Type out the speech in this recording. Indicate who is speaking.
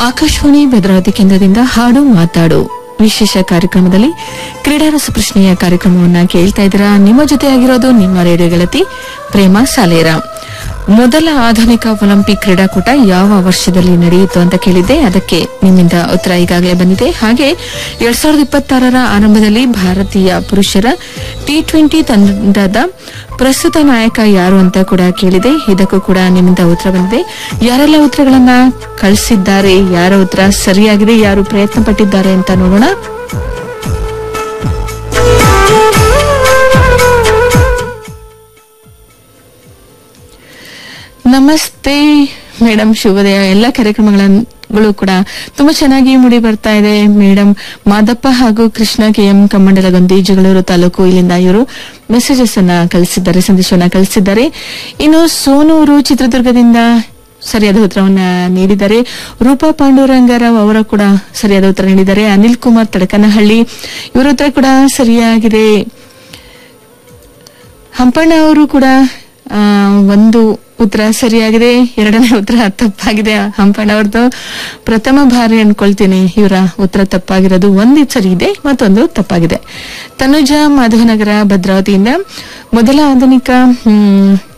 Speaker 1: ಆಕಾಶವಾಣಿ ಭದ್ರಾವತಿ ಕೇಂದ್ರದಿಂದ ಹಾಡು ಮಾತಾಡು ವಿಶೇಷ ಕಾರ್ಯಕ್ರಮದಲ್ಲಿ ಕ್ರೀಡಾ ರಸಪ್ರಶ್ನೆಯ ಕಾರ್ಯಕ್ರಮವನ್ನ ಕೇಳ್ತಾ ಇದ್ದೀರಾ ನಿಮ್ಮ ಜೊತೆಯಾಗಿರೋದು ನಿಮ್ಮ ರೇಡಿಯೋ ಗೆಳತಿ ಪ್ರೇಮ ಸಾಲೇರ ಮೊದಲ ಆಧುನಿಕ ಒಲಿಂಪಿಕ್ ಕ್ರೀಡಾಕೂಟ ಯಾವ ವರ್ಷದಲ್ಲಿ ನಡೆಯಿತು ಅಂತ ಕೇಳಿದ್ದೆ ಅದಕ್ಕೆ ನಿಮ್ಮಿಂದ ಉತ್ತರ ಈಗಾಗಲೇ ಬಂದಿದೆ ಹಾಗೆ ಎರಡ್ ಸಾವಿರದ ಇಪ್ಪತ್ತಾರರ ಆರಂಭದಲ್ಲಿ ಭಾರತೀಯ ಪುರುಷರ ಟಿ ಟ್ವೆಂಟಿ ತಂಡದ ಪ್ರಸ್ತುತ ನಾಯಕ ಯಾರು ಅಂತ ಕೂಡ ಕೇಳಿದೆ ಇದಕ್ಕೂ ಕೂಡ ನಿಮ್ಮಿಂದ ಉತ್ತರ ಬಂದಿದೆ ಯಾರೆಲ್ಲ ಉತ್ತರಗಳನ್ನ ಕಳಿಸಿದ್ದಾರೆ ಯಾರ ಉತ್ತರ ಸರಿಯಾಗಿದೆ ಯಾರು ಪ್ರಯತ್ನ ಪಟ್ಟಿದ್ದಾರೆ ಅಂತ ನೋಡೋಣ ನಮಸ್ತೆ ಮೇಡಮ್ ಶುಭೋದಯ ಎಲ್ಲ ಕಾರ್ಯಕ್ರಮಗಳು ಕೂಡ ತುಂಬಾ ಚೆನ್ನಾಗಿ ಮೂಡಿ ಬರ್ತಾ ಇದೆ ಮೇಡಮ್ ಮಾದಪ್ಪ ಹಾಗೂ ಕೃಷ್ಣ ಕೆ ಎಂ ಕಮ್ಮಂಡಲಗೊಂದಿ ಜಗಳೂರು ತಾಲೂಕು ಇಲ್ಲಿಂದ ಇವರು ಮೆಸೇಜಸ್ ಅನ್ನ ಕಳಿಸಿದ್ದಾರೆ ಸಂದೇಶವನ್ನ ಕಳಿಸಿದ್ದಾರೆ ಇನ್ನು ಸೋನೂರು ಚಿತ್ರದುರ್ಗದಿಂದ ಸರಿಯಾದ ಉತ್ತರವನ್ನ ನೀಡಿದ್ದಾರೆ ರೂಪಾ ಪಾಂಡುರಂಗರಾವ್ ಅವರ ಕೂಡ ಸರಿಯಾದ ಉತ್ತರ ನೀಡಿದ್ದಾರೆ ಅನಿಲ್ ಕುಮಾರ್ ತಡಕನಹಳ್ಳಿ ಇವರ ಉತ್ತರ ಕೂಡ ಸರಿಯಾಗಿದೆ ಹಂಪಣ್ಣ ಅವರು ಕೂಡ ಆ, ಒಂದು ಉತ್ತರ ಸರಿಯಾಗಿದೆ ಎರಡನೇ ಉತ್ತರ ತಪ್ಪಾಗಿದೆ ಹಂಪಣ್ಣ ಅವ್ರದ್ದು ಪ್ರಥಮ ಬಾರಿ ಅನ್ಕೊಳ್ತೀನಿ ಇವರ ಉತ್ತರ ತಪ್ಪಾಗಿರೋದು ಒಂದು ಸರಿ ಇದೆ ಮತ್ತೊಂದು ತಪ್ಪಾಗಿದೆ ತನುಜ ಮಾಧವನಗರ ಭದ್ರಾವತಿಯಿಂದ ಮೊದಲ ಆಧುನಿಕ ಹ್ಮ್,